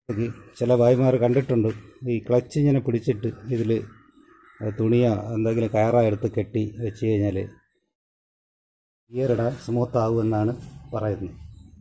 ഈ ചില ഭായിമാർ കണ്ടിട്ടുണ്ട് ഈ ക്ലച്ച് ഇങ്ങനെ പിടിച്ചിട്ട് ഇതിൽ തുണിയോ എന്തെങ്കിലും കയറോ എടുത്ത് കെട്ടി വെച്ച് കഴിഞ്ഞാൽ ഗിയറിടാൻ സ്മൂത്ത് ആകുമെന്നാണ് പറയുന്നത്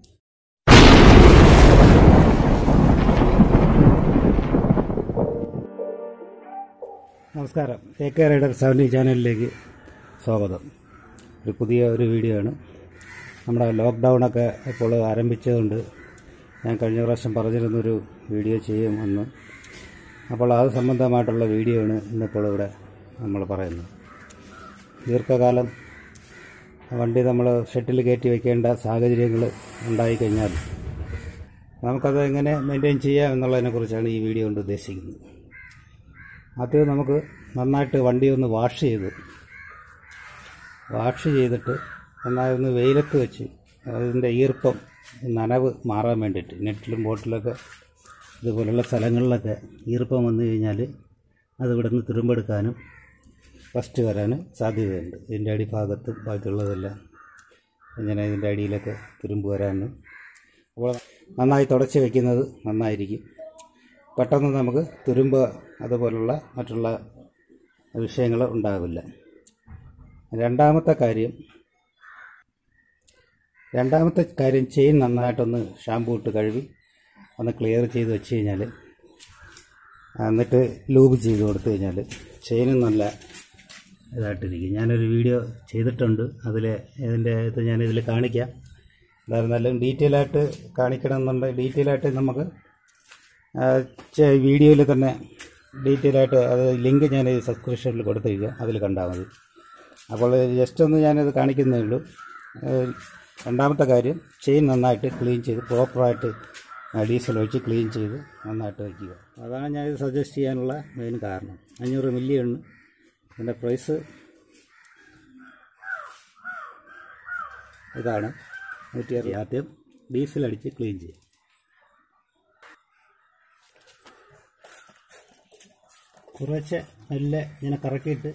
നമസ്കാരം കെ കെ റൈഡർ സെവൻറ്റി ചാനലിലേക്ക് സ്വാഗതം ഒരു പുതിയ ഒരു വീഡിയോ ആണ് നമ്മുടെ ലോക്ക്ഡൗണൊക്കെ ഇപ്പോൾ ആരംഭിച്ചതുകൊണ്ട് ഞാൻ കഴിഞ്ഞ പ്രാവശ്യം പറഞ്ഞിരുന്നൊരു വീഡിയോ ചെയ്യുമെന്ന് അപ്പോൾ അത് സംബന്ധമായിട്ടുള്ള വീഡിയോ ആണ് ഇന്നിപ്പോൾ ഇവിടെ നമ്മൾ പറയുന്നത് ദീർഘകാലം വണ്ടി നമ്മൾ ഷെഡിൽ കയറ്റി വയ്ക്കേണ്ട സാഹചര്യങ്ങൾ ഉണ്ടായിക്കഴിഞ്ഞാൽ നമുക്കത് എങ്ങനെ മെയിൻറ്റെയിൻ ചെയ്യാം എന്നുള്ളതിനെക്കുറിച്ചാണ് ഈ വീഡിയോ കൊണ്ട് ഉദ്ദേശിക്കുന്നത് ആദ്യം നമുക്ക് നന്നായിട്ട് വണ്ടി ഒന്ന് വാഷ് ചെയ്ത് വാഷ് ചെയ്തിട്ട് നന്നായി ഒന്ന് വെയിലത്ത് വെച്ച് അതിൻ്റെ ഈർപ്പം നനവ് മാറാൻ വേണ്ടിയിട്ട് നെറ്റിലും ബോട്ടിലൊക്കെ ഇതുപോലുള്ള സ്ഥലങ്ങളിലൊക്കെ ഈർപ്പം വന്നു കഴിഞ്ഞാൽ അത് ഇവിടെ നിന്ന് തുരുമ്പെടുക്കാനും ഫസ്റ്റ് വരാൻ സാധ്യതയുണ്ട് ഇതിൻ്റെ അടിഭാഗത്തും ബാക്കിയുള്ളതെല്ലാം ഇങ്ങനെ ഇതിൻ്റെ അടിയിലൊക്കെ തുരുമ്പ് വരാനും അപ്പോൾ നന്നായി തുടച്ച് വയ്ക്കുന്നത് നന്നായിരിക്കും പെട്ടെന്ന് നമുക്ക് തുരുമ്പ് അതുപോലുള്ള മറ്റുള്ള വിഷയങ്ങൾ ഉണ്ടാവില്ല രണ്ടാമത്തെ കാര്യം രണ്ടാമത്തെ കാര്യം ചെയിൻ നന്നായിട്ടൊന്ന് ഷാമ്പൂ ഇട്ട് കഴുകി ഒന്ന് ക്ലിയർ ചെയ്ത് വെച്ച് കഴിഞ്ഞാൽ എന്നിട്ട് ലൂബ് ചെയ്ത് കൊടുത്തു കഴിഞ്ഞാൽ ചെയിനും നല്ല ഇതായിട്ടിരിക്കും ഞാനൊരു വീഡിയോ ചെയ്തിട്ടുണ്ട് അതിൽ ഇതിൻ്റെ ഇത് ഞാനിതിൽ കാണിക്കാം എന്തായിരുന്നാലും ഡീറ്റെയിൽ ആയിട്ട് കാണിക്കണം എന്നുണ്ടെങ്കിൽ ഡീറ്റെയിൽ ആയിട്ട് നമുക്ക് വീഡിയോയിൽ തന്നെ ഡീറ്റെയിൽ ആയിട്ട് അത് ലിങ്ക് ഞാൻ ഈ സബ്സ്ക്രിപ്ഷനിൽ കൊടുത്തിരിക്കാം അതിൽ കണ്ടാൽ മതി അപ്പോൾ ജസ്റ്റ് ഒന്ന് ഞാനത് കാണിക്കുന്നേ ഉള്ളൂ ഏഹ് രണ്ടാമത്തെ കാര്യം ചെയിൻ നന്നായിട്ട് ക്ലീൻ ചെയ്ത് പ്രോപ്പറായിട്ട് ഡീസൽ ഒഴിച്ച് ക്ലീൻ ചെയ്ത് നന്നായിട്ട് വയ്ക്കുക അതാണ് ഞാനിത് സജസ്റ്റ് ചെയ്യാനുള്ള മെയിൻ കാരണം അഞ്ഞൂറ് മില്ലിയാണ് ഇതിൻ്റെ പ്രൈസ് ഇതാണ് നൂറ്റി അറുപത് ആദ്യം ഡീസൽ അടിച്ച് ക്ലീൻ ചെയ്യും കുറച്ച് നല്ല ഇങ്ങനെ കറക്കിയിട്ട്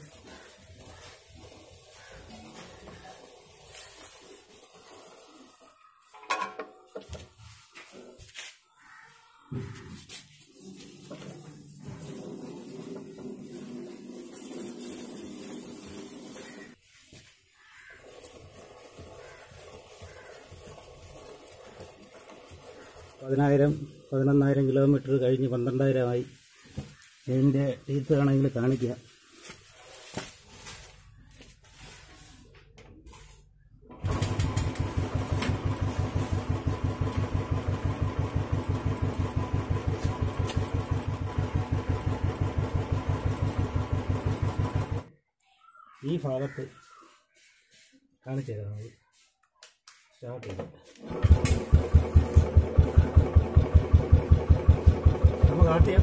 പതിനായിരം പതിനൊന്നായിരം കിലോമീറ്റർ കഴിഞ്ഞ് പന്ത്രണ്ടായിരമായി ഇതിൻ്റെ ടീത്ത് ആണെങ്കിൽ കാണിക്കുക ഈ ഭാഗത്ത് കാണിച്ചു തരാം നമുക്ക് സ്റ്റാർട്ട് ചെയ്തിട്ട് നമുക്ക് ആദ്യം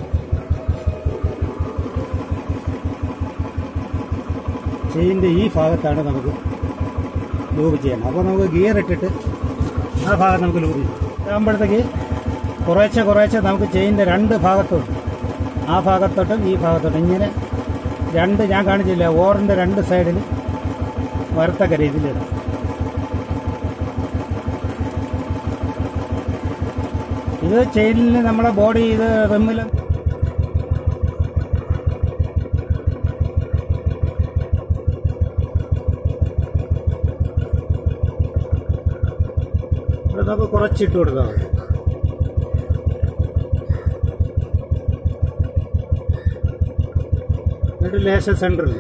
ചെയിൻ്റെ ഈ ഭാഗത്താണ് നമുക്ക് ലൂബ് ചെയ്യണം അപ്പോൾ നമുക്ക് ഗിയർ ഇട്ടിട്ട് ആ ഭാഗം നമുക്ക് ലൂബ് ചെയ്യാം ആകുമ്പോഴത്തേക്ക് കുറേശ്ശെ കുറേശ്ശെ നമുക്ക് ചെയിൻ്റെ രണ്ട് ഭാഗത്തും ആ ഭാഗത്തോട്ടും ഈ ഭാഗത്തോട്ടും ഇങ്ങനെ രണ്ട് ഞാൻ കാണിച്ചില്ല ഓറിൻ്റെ രണ്ട് സൈഡിൽ വരത്തക്ക രീതിയിലിടാം ഇത് ചെയിനിൽ നമ്മളെ ബോഡി ഇത് റിമ്മിൽ ഇവിടെ നമുക്ക് കുറച്ചിട്ട് കൊടുത്താൽ മതി എന്നിട്ട് ലേശം സെൻറ്ററിൽ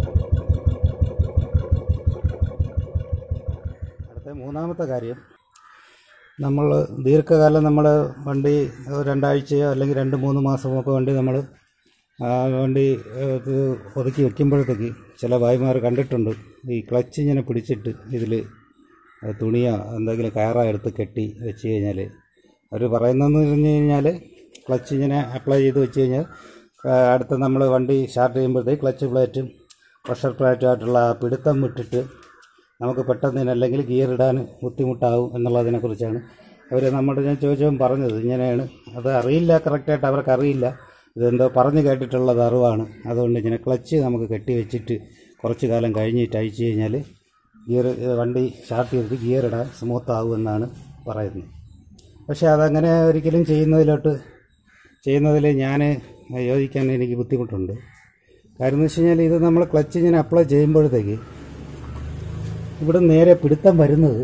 അടുത്ത മൂന്നാമത്തെ കാര്യം നമ്മൾ ദീർഘകാലം നമ്മൾ വണ്ടി രണ്ടാഴ്ചയോ അല്ലെങ്കിൽ രണ്ട് മൂന്ന് മാസമൊക്കെ വണ്ടി നമ്മൾ വണ്ടി ഇത് ഒതുക്കി വെക്കുമ്പോഴത്തേക്ക് ചില ഭായിമാർ കണ്ടിട്ടുണ്ട് ഈ ക്ലച്ച് ഇങ്ങനെ പിടിച്ചിട്ട് ഇതിൽ തുണിയോ എന്തെങ്കിലും കയറോ എടുത്ത് കെട്ടി വെച്ച് കഴിഞ്ഞാൽ അവർ പറയുന്നതെന്ന് പറഞ്ഞു കഴിഞ്ഞാൽ ക്ലച്ച് ഇങ്ങനെ അപ്ലൈ ചെയ്ത് വെച്ച് കഴിഞ്ഞാൽ അടുത്ത് നമ്മൾ വണ്ടി സ്റ്റാർട്ട് ചെയ്യുമ്പോഴത്തേക്ക് ക്ലച്ച് പ്ലേറ്റും പ്രഷർ പ്ലേറ്റുമായിട്ടുള്ള ആ പിടുത്തം വിട്ടിട്ട് നമുക്ക് പെട്ടെന്ന് തന്നെ അല്ലെങ്കിൽ ഗിയർ ഇടാൻ ബുദ്ധിമുട്ടാവും എന്നുള്ളതിനെക്കുറിച്ചാണ് അവർ നമ്മുടെ ഞാൻ ചോദിച്ചപ്പോൾ പറഞ്ഞത് ഇങ്ങനെയാണ് അത് അറിയില്ല കറക്റ്റായിട്ട് അവർക്ക് അറിയില്ല ഇതെന്തോ പറഞ്ഞു കേട്ടിട്ടുള്ളത് അറിവാണ് അതുകൊണ്ട് ഇങ്ങനെ ക്ലച്ച് നമുക്ക് കെട്ടി വെച്ചിട്ട് കുറച്ച് കാലം കഴിഞ്ഞിട്ട് അയച്ചു കഴിഞ്ഞാൽ ഗിയർ വണ്ടി സ്റ്റാർട്ട് ചെയ്തിട്ട് ഗിയർ ഇടാൻ സ്മൂത്ത് ആകുമെന്നാണ് പറയുന്നത് പക്ഷേ അതങ്ങനെ ഒരിക്കലും ചെയ്യുന്നതിലോട്ട് ചെയ്യുന്നതിൽ ഞാൻ യോജിക്കാൻ എനിക്ക് ബുദ്ധിമുട്ടുണ്ട് കാര്യം എന്ന് വെച്ച് കഴിഞ്ഞാൽ ഇത് നമ്മൾ ക്ലച്ച് ഇങ്ങനെ അപ്ലൈ ചെയ്യുമ്പോഴത്തേക്ക് ഇവിടെ നേരെ പിടുത്തം വരുന്നത്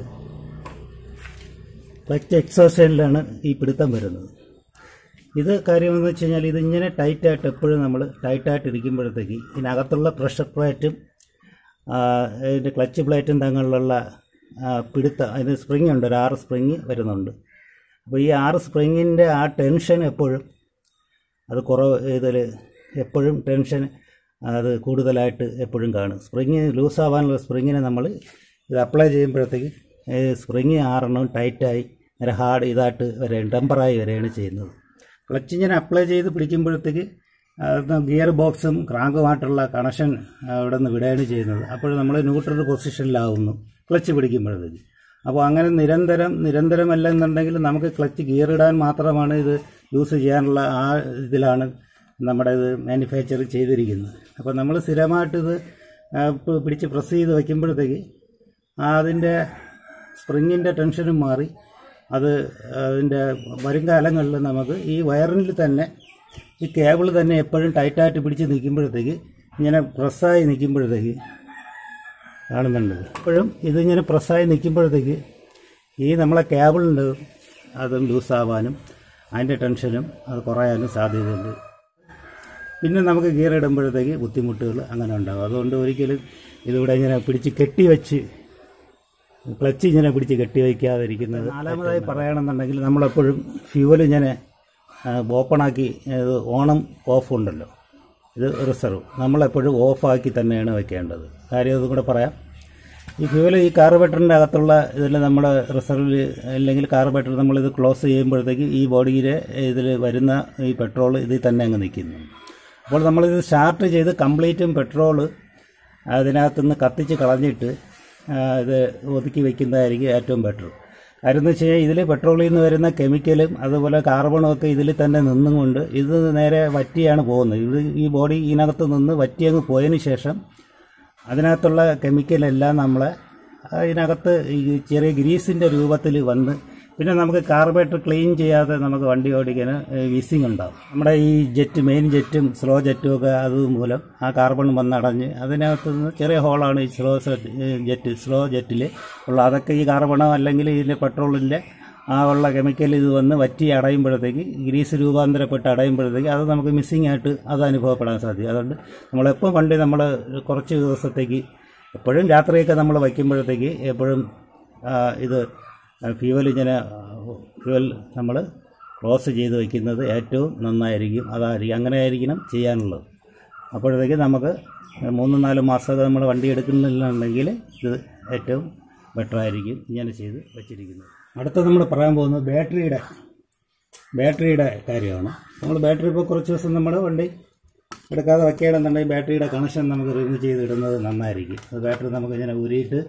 ക്ലച്ച് എക്സോഷനിലാണ് ഈ പിടുത്തം വരുന്നത് ഇത് കാര്യമെന്ന് വെച്ച് കഴിഞ്ഞാൽ ഇത് ഇങ്ങനെ ടൈറ്റായിട്ട് എപ്പോഴും നമ്മൾ ടൈറ്റായിട്ട് ഇരിക്കുമ്പോഴത്തേക്ക് ഇതിനകത്തുള്ള പ്രഷർ പ്ലേറ്റും ആ, ഇതിൻ്റെ ക്ലച്ച് പ്ലേറ്റും തമ്മിലുള്ള ആ, പിടുത്തം അതിന് സ്പ്രിങ് ഉണ്ട് ഒരു ആറ് സ്പ്രിങ് വരുന്നുണ്ട് അപ്പോൾ ഈ ആറ് സ്പ്രിങ്ങിൻ്റെ ആ ടെൻഷൻ എപ്പോഴും അത് കുറവ് ഇതിൽ എപ്പോഴും ടെൻഷൻ അത് കൂടുതലായിട്ട് എപ്പോഴും കാണും സ്പ്രിങ് ലൂസാവാനുള്ള സ്പ്രിങ്ങിനെ നമ്മൾ ഇത് അപ്ലൈ ചെയ്യുമ്പോഴത്തേക്ക് സ്പ്രിങ് ആറെണ്ണം ടൈറ്റായി നേരെ ഹാർഡ് ഇതായിട്ട് വരെയാണ് ടെമ്പറായി വരെയാണ് ചെയ്യുന്നത് ക്ലച്ച് ഇങ്ങനെ അപ്ലൈ ചെയ്ത് പിടിക്കുമ്പോഴത്തേക്ക് ഗിയർ ബോക്സും ക്രാങ്കുമായിട്ടുള്ള കണക്ഷൻ അവിടെ നിന്ന് വിടുകയാണ് ചെയ്യുന്നത് അപ്പോൾ നമ്മൾ ന്യൂട്രൽ പൊസിഷനിലാവുന്നു ക്ലച്ച് പിടിക്കുമ്പോഴത്തേക്ക് അപ്പോൾ അങ്ങനെ നിരന്തരം നിരന്തരമല്ല എന്നുണ്ടെങ്കിൽ നമുക്ക് ക്ലച്ച് ഗിയർ ഇടാൻ മാത്രമാണ് ഇത് യൂസ് ചെയ്യാനുള്ള ആ ഇതിലാണ് നമ്മുടെ ഇത് മാനുഫാക്ചർ ചെയ്തിരിക്കുന്നത് അപ്പോൾ നമ്മൾ സ്ഥിരമായിട്ട് ഇത് ആ, പ് പിടിച്ച് പ്രസ് ചെയ്ത് വയ്ക്കുമ്പോഴത്തേക്ക് അതിൻ്റെ സ്പ്രിങ്ങിൻ്റെ ടെൻഷനും മാറി അത് അതിൻ്റെ വരും കാലങ്ങളിൽ നമുക്ക് ഈ വയറിൽ തന്നെ ഈ കേബിൾ തന്നെ എപ്പോഴും ടൈറ്റായിട്ട് പിടിച്ച് നിൽക്കുമ്പോഴത്തേക്ക് ഇങ്ങനെ പ്രസ്സായി നിൽക്കുമ്പോഴത്തേക്ക് കാണുന്നുണ്ട് എപ്പോഴും ഇതിങ്ങനെ പ്രസ്സായി നിൽക്കുമ്പോഴത്തേക്ക് ഈ നമ്മളെ കേബിളിൻ്റെ അതും ലൂസാവാനും അതിൻ്റെ ടെൻഷനും അത് കുറയാനും സാധ്യതയുണ്ട് പിന്നെ നമുക്ക് ഗിയർ ഇടുമ്പോഴത്തേക്ക് ബുദ്ധിമുട്ടുകൾ അങ്ങനെ ഉണ്ടാകും അതുകൊണ്ട് ഒരിക്കലും ഇതിവിടെ ഇങ്ങനെ പിടിച്ച് കെട്ടി വെച്ച് ക്ലച്ച് ഇങ്ങനെ പിടിച്ച് കെട്ടി വയ്ക്കാതിരിക്കുന്നത് നാലാമതായി പറയുകയാണെന്നുണ്ടെങ്കിൽ നമ്മളെപ്പോഴും ഫ്യൂവൽ ഇങ്ങനെ ഓപ്പണാക്കി ഇത് ഓണം ഓഫ് ഉണ്ടല്ലോ ഇത് റിസർവ് നമ്മളെപ്പോഴും ഓഫാക്കി തന്നെയാണ് വെക്കേണ്ടത് കാര്യം ഇതും കൂടെ പറയാം ഈ ഫ്യൂവൽ ഈ കാർബേറ്ററിൻ്റെ അകത്തുള്ള ഇതിൽ നമ്മൾ റിസർവിൽ അല്ലെങ്കിൽ കാർബേറ്റർ നമ്മളിത് ക്ലോസ് ചെയ്യുമ്പോഴത്തേക്ക് ഈ ബോഡിയിൽ ഇതിൽ വരുന്ന ഈ പെട്രോൾ ഇതിൽ തന്നെ അങ്ങ് നിൽക്കുന്നു അപ്പോൾ നമ്മളിത് സ്റ്റാർട്ട് ചെയ്ത് കംപ്ലീറ്റും പെട്രോള് അതിനകത്തുനിന്ന് കത്തിച്ച് കളഞ്ഞിട്ട് ആ, ഇത് ഒതുക്കി വെക്കുന്നതായിരിക്കും ഏറ്റവും ബെറ്റർ കാര്യം എന്ന് വെച്ച് കഴിഞ്ഞാൽ ഇതിൽ പെട്രോളിൽ നിന്ന് വരുന്ന കെമിക്കലും അതുപോലെ കാർബണും ഒക്കെ ഇതിൽ തന്നെ നിന്നും കൊണ്ട് ഇത് നേരെ വറ്റിയാണ് പോകുന്നത് ഇത് ഈ ബോഡി ഇതിനകത്ത് നിന്ന് വറ്റി അങ്ങ് പോയതിന് ശേഷം അതിനകത്തുള്ള കെമിക്കലെല്ലാം നമ്മളെ അതിനകത്ത് ഈ ചെറിയ ഗ്രീസിൻ്റെ രൂപത്തിൽ വന്ന് പിന്നെ നമുക്ക് കാർബറേറ്റർ ക്ലീൻ ചെയ്യാതെ നമുക്ക് വണ്ടി ഓടിക്കാൻ വിസിങ് ഉണ്ടാവും നമ്മുടെ ഈ ജെറ്റ് മെയിൻ ജെറ്റും സ്ലോ ജെറ്റും ഒക്കെ അതുമൂലം ആ കാർബൺ വന്നടഞ്ഞ് അതിനകത്ത് നിന്ന് ചെറിയ ഹോളാണ് ഈ സ്ലോ ജെറ്റ് സ്ലോ ജെറ്റിൽ ഉള്ള അതൊക്കെ ഈ കാർബണോ അല്ലെങ്കിൽ ഇതിൻ്റെ പെട്രോളിൻ്റെ ആ ഉള്ള കെമിക്കൽ ഇത് വന്ന് വറ്റി അടയുമ്പോഴത്തേക്ക് ഗ്രീസ് രൂപാന്തരപ്പെട്ട് അടയുമ്പോഴത്തേക്ക് അത് നമുക്ക് മിസ്സിംഗ് ആയിട്ട് അത് അനുഭവപ്പെടാൻ സാധിക്കും അതുകൊണ്ട് നമ്മളെപ്പോൾ വണ്ടി നമ്മൾ കുറച്ച് ദിവസത്തേക്ക് എപ്പോഴും രാത്രിയൊക്കെ നമ്മൾ വയ്ക്കുമ്പോഴത്തേക്ക് എപ്പോഴും ആ, ഇത് ഫ്യൂവൽ ഇങ്ങനെ ഫ്യൂവൽ നമ്മൾ ക്ലോസ് ചെയ്ത് വയ്ക്കുന്നത് ഏറ്റവും നന്നായിരിക്കും അതായിരിക്കും അങ്ങനെ ആയിരിക്കണം ചെയ്യാനുള്ളത് അപ്പോഴത്തേക്ക് നമുക്ക് മൂന്ന് നാല് മാസമൊക്കെ നമ്മൾ വണ്ടി എടുക്കുന്നില്ലെന്നുണ്ടെങ്കിൽ ഇത് ഏറ്റവും ബെറ്റർ ആയിരിക്കും ഇങ്ങനെ ചെയ്ത് വെച്ചിരിക്കുന്നത് അടുത്ത നമ്മൾ പറയാൻ പോകുന്നത് ബാറ്ററിയുടെ ബാറ്ററിയുടെ കാര്യമാണ് നമ്മൾ ബാറ്ററി ഇപ്പോൾ കുറച്ച് ദിവസം നമ്മൾ വണ്ടി എടുക്കാതെ വയ്ക്കുകയാണെന്നുണ്ടെങ്കിൽ ബാറ്ററിയുടെ കണക്ഷൻ നമുക്ക് റിമൂവ് ചെയ്ത് ഇടുന്നത് നന്നായിരിക്കും അത് ബാറ്ററി നമുക്ക് ഇങ്ങനെ ഊരിയിട്ട്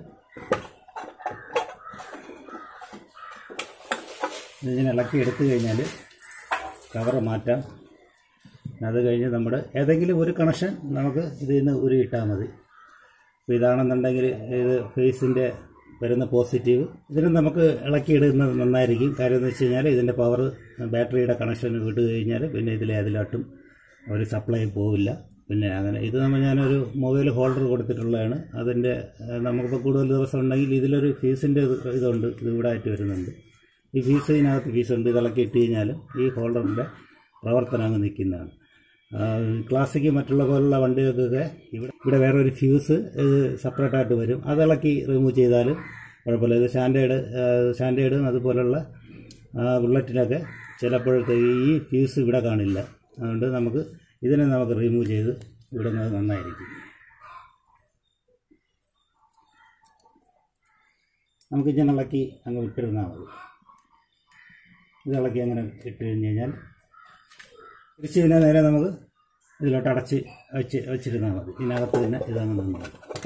ഇതിങ്ങനെ ഇളക്കി എടുത്തു കഴിഞ്ഞാൽ കവറ് മാറ്റാം അത് കഴിഞ്ഞ് നമ്മുടെ ഏതെങ്കിലും ഒരു കണക്ഷൻ നമുക്ക് ഇതിൽ നിന്ന് ഉരുയിട്ടാൽ മതി അപ്പോൾ ഇതാണെന്നുണ്ടെങ്കിൽ ഇത് ഫേസിൻ്റെ വരുന്ന പോസിറ്റീവ് ഇതിന് നമുക്ക് ഇളക്കിയിടുന്നത് നന്നായിരിക്കും കാര്യം എന്ന് വെച്ച് കഴിഞ്ഞാൽ ഇതിൻ്റെ പവർ ബാറ്ററിയുടെ കണക്ഷൻ വിട്ട് കഴിഞ്ഞാൽ പിന്നെ ഇതിൽ അതിലോട്ടും ഒരു സപ്ലൈ പോവില്ല പിന്നെ അങ്ങനെ ഇത് നമ്മൾ ഞാനൊരു മൊബൈൽ ഹോൾഡർ കൊടുത്തിട്ടുള്ളതാണ് അതിൻ്റെ ഏഹ്, നമുക്കിപ്പോൾ കൂടുതൽ ദിവസം ഉണ്ടെങ്കിൽ ഇതിലൊരു ഫീസിൻ്റെ ഇതുണ്ട് ഇത് ഇവിടെ ആയിട്ട് വരുന്നുണ്ട് ഈ ഫീസ് ഇതിനകത്ത് ഫീസുണ്ട് ഇളക്കി ഇട്ട് കഴിഞ്ഞാലും ഈ ഹോൾഡറിൻ്റെ പ്രവർത്തനം അങ്ങ് നിൽക്കുന്നതാണ് ക്ലാസിക് മറ്റുള്ള പോലുള്ള വണ്ടികൾക്കൊക്കെ ഇവിടെ ഇവിടെ വേറെ ഒരു ഫ്യൂസ് ഇത് സെപ്പറേറ്റ് ആയിട്ട് വരും അത് ഇളക്കി റിമൂവ് ചെയ്താലും കുഴപ്പമില്ല ഇത് സ്റ്റാൻഡേർഡ് സ്റ്റാൻഡേർഡും അതുപോലുള്ള ആ, ബുള്ളറ്റിനൊക്കെ ചിലപ്പോഴത്തേക്ക് ഈ ഫ്യൂസ് ഇവിടെ കാണില്ല അതുകൊണ്ട് നമുക്ക് ഇതിനെ നമുക്ക് റിമൂവ് ചെയ്ത് ഇടുന്നത് നന്നായിരിക്കും നമുക്ക് ഇങ്ങനെ ഇളക്കി അങ്ങ് വിട്ടിരുന്നാൽ മതി ഇത് ഇളക്കി അങ്ങനെ ഇട്ട് കഴിഞ്ഞ് കഴിഞ്ഞാൽ തിരിച്ച് ഇതിനെ നേരെ നമുക്ക് ഇതിലോട്ട് അടച്ച് വെച്ച് വെച്ചിരുന്നാൽ മതി ഇതിനകത്ത് തന്നെ ഇതങ്ങ് നിന്നത്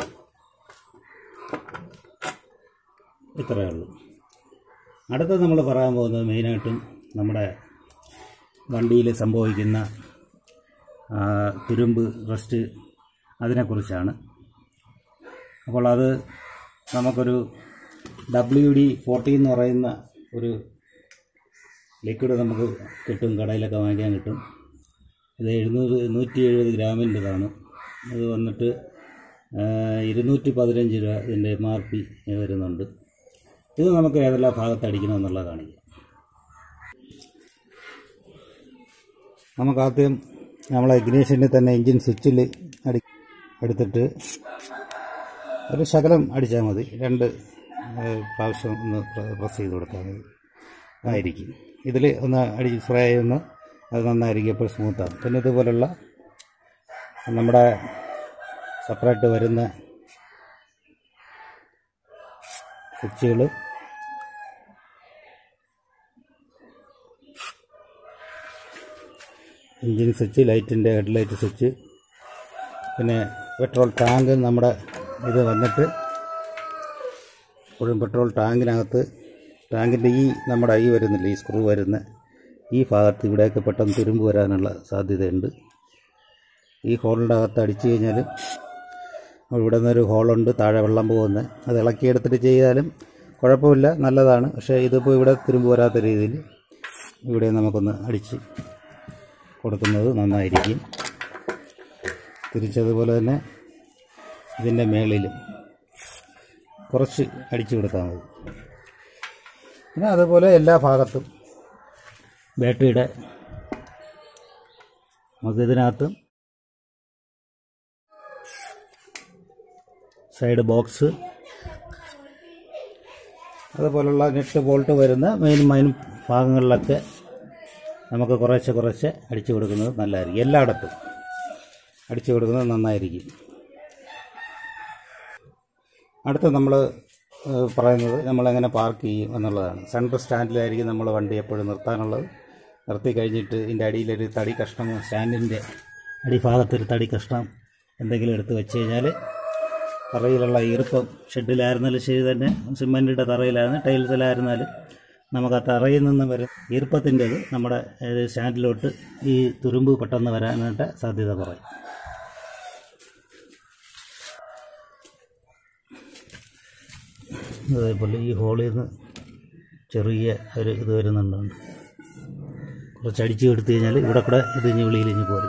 ഇത്രയേ ഉള്ളൂ അടുത്തത് നമ്മൾ പറയാൻ പോകുന്നത് മെയിനായിട്ടും നമ്മുടെ വണ്ടിയിൽ സംഭവിക്കുന്ന ആ, തുരുമ്പ് റസ്റ്റ് അതിനെക്കുറിച്ചാണ് അപ്പോൾ അത് നമുക്കൊരു ഡബ്ല്യു ഡി ഫോർട്ടി എന്ന് പറയുന്ന ഒരു ലിക്വിഡ് നമുക്ക് കിട്ടും കടയിലൊക്കെ വാങ്ങിക്കാൻ കിട്ടും ഇത് എഴുന്നൂറ് നൂറ്റി എഴുപത് ഗ്രാമിൻ്റെതാണ് ഇത് വന്നിട്ട് ആ, ഇരുന്നൂറ്റി പതിനഞ്ച് രൂപ ഇതിൻ്റെ എം ആർ പി വരുന്നുണ്ട് ഇത് നമുക്ക് ഏതെല്ലാം ഭാഗത്ത് അടിക്കണമെന്നുള്ളത് കാണിക്കാം നമുക്ക് ആദ്യം നമ്മളെ ഇഗ്നീഷനിൽ തന്നെ എൻജിൻ സ്വിച്ചിൽ അടി എടുത്തിട്ട് ഒരു ശകലം അടിച്ചാൽ മതി രണ്ട് ഏഹ്, പ്രാവശ്യം ഒന്ന് പ്ര- പ്രസ് ചെയ്ത് കൊടുത്താൽ മതി ആയിരിക്കും ഇതിൽ ഒന്ന് അടി സ്പ്രേ ചെയ്യുന്ന അത് നന്നായിരിക്കും എപ്പോഴും സ്മൂത്താണ് പിന്നെ ഇതുപോലുള്ള നമ്മുടെ സെപ്പറേറ്റ് വരുന്ന സ്വിച്ചുകൾ എൻജിൻ സ്വിച്ച് ലൈറ്റിൻ്റെ ഹെഡ്ലൈറ്റ് സ്വിച്ച് പിന്നെ പെട്രോൾ ടാങ്ക് നമ്മുടെ ഇത് വന്നിട്ട് എപ്പോഴും പെട്രോൾ ടാങ്കിനകത്ത് ടാങ്കിൻ്റെ ഈ നമ്മുടെ ഈ വരുന്നില്ല ഈ സ്ക്രൂ വരുന്ന ഈ ഭാഗത്ത് ഇവിടെയൊക്കെ പെട്ടെന്ന് തുരുമ്പ് വരാനുള്ള സാധ്യതയുണ്ട് ഈ ഹോളിൻ്റെ അകത്ത് അടിച്ചു കഴിഞ്ഞാൽ ഇവിടെ നിന്നൊരു ഹോളുണ്ട് താഴെ വെള്ളം പോകുന്നത് അത് ഇളക്കിയെടുത്തിട്ട് ചെയ്താലും കുഴപ്പമില്ല നല്ലതാണ് പക്ഷേ ഇതിപ്പോൾ ഇവിടെ തുരുമ്പ് വരാത്ത രീതിയിൽ ഇവിടെ നമുക്കൊന്ന് അടിച്ച് കൊടുക്കുന്നത് നന്നായിരിക്കും തിരിച്ചതുപോലെ തന്നെ ഇതിൻ്റെ മേളിലും കുറച്ച് അടിച്ചു കൊടുത്താൽ മതി പിന്നെ അതുപോലെ എല്ലാ ഭാഗത്തും ബാറ്ററിയുടെ നമുക്ക് ഇതിനകത്ത് സൈഡ് ബോക്സ് അതുപോലുള്ള നെറ്റ് ബോൾട്ട് വരുന്ന മെയിൻ മെയിൻ ഭാഗങ്ങളിലൊക്കെ നമുക്ക് കുറേശ്ശെ കുറേശ്ശെ അടിച്ചു കൊടുക്കുന്നത് നല്ലതായിരിക്കും എല്ലായിടത്തും അടിച്ചു കൊടുക്കുന്നത് നന്നായിരിക്കും അടുത്ത നമ്മൾ പറയുന്നത് നമ്മളെങ്ങനെ പാർക്ക് ചെയ്യും എന്നുള്ളതാണ് സെൻട്രൽ സ്റ്റാൻഡിലായിരിക്കും നമ്മൾ വണ്ടി എപ്പോഴും നിർത്താനുള്ളത് നിർത്തി കഴിഞ്ഞിട്ട് ഇതിൻ്റെ അടിയിലൊരു തടി കഷ്ണം സ്റ്റാൻഡിൻ്റെ അടിഭാഗത്തൊരു തടി കഷ്ണം എന്തെങ്കിലും എടുത്ത് വെച്ച് കഴിഞ്ഞാൽ തറയിലുള്ള ഈർപ്പം ഷെഡിലായിരുന്നാലും ശരി തന്നെ സിമെൻറ്റിൻ്റെ തറയിലായിരുന്നു ടൈൽസിലായിരുന്നാലും നമുക്ക് ആ തറയിൽ നിന്ന് വരും ഈർപ്പത്തിൻ്റെത് നമ്മുടെ ഏത് സ്റ്റാൻഡിലോട്ട് ഈ തുരുമ്പ് പെട്ടെന്ന് വരാനായിട്ട് സാധ്യത കുറയും അതേപോലെ ഈ ഹോളിൽ നിന്ന് ചെറിയ ഒരു ഇത് വരുന്നുണ്ട് കുറച്ച് അടിച്ച് എടുത്തു കഴിഞ്ഞാൽ ഇവിടെ കൂടെ ഇത് ഇഞ്ഞ് വെളിയിൽ ഇഞ്ഞ് പോരും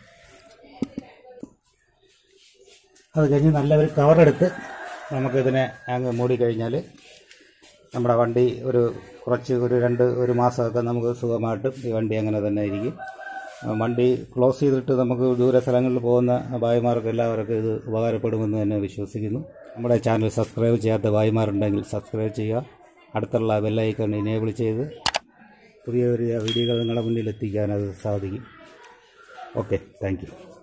അത് കഴിഞ്ഞ് നല്ല ഒരു കവറെടുത്ത് നമുക്കിതിനെ അങ്ങ് മൂടിക്കഴിഞ്ഞാൽ നമ്മുടെ വണ്ടി ഒരു കുറച്ച് ഒരു രണ്ട് ഒരു മാസമൊക്കെ നമുക്ക് സുഖമായിട്ടും ഈ വണ്ടി അങ്ങനെ തന്നെ ഇരിക്കും ആ, വണ്ടി ക്ലോസ് ചെയ്തിട്ട് നമുക്ക് ദൂര സ്ഥലങ്ങളിൽ പോകുന്ന ഭായിമാർക്ക് എല്ലാവർക്കും ഇത് ഉപകാരപ്പെടുമെന്ന് തന്നെ വിശ്വസിക്കുന്നു നമ്മുടെ ചാനൽ സബ്സ്ക്രൈബ് ചെയ്യാത്ത ഭായിമാരുണ്ടെങ്കിൽ സബ്സ്ക്രൈബ് ചെയ്യുക അടുത്തുള്ള ബെല്ലൈക്കൺ ഇനേബിൾ ചെയ്ത് പുതിയ പുതിയ വീഡിയോകൾ നിങ്ങളുടെ മുന്നിൽ എത്തിക്കാൻ അത് സാധിക്കും ഓക്കെ താങ്ക് യു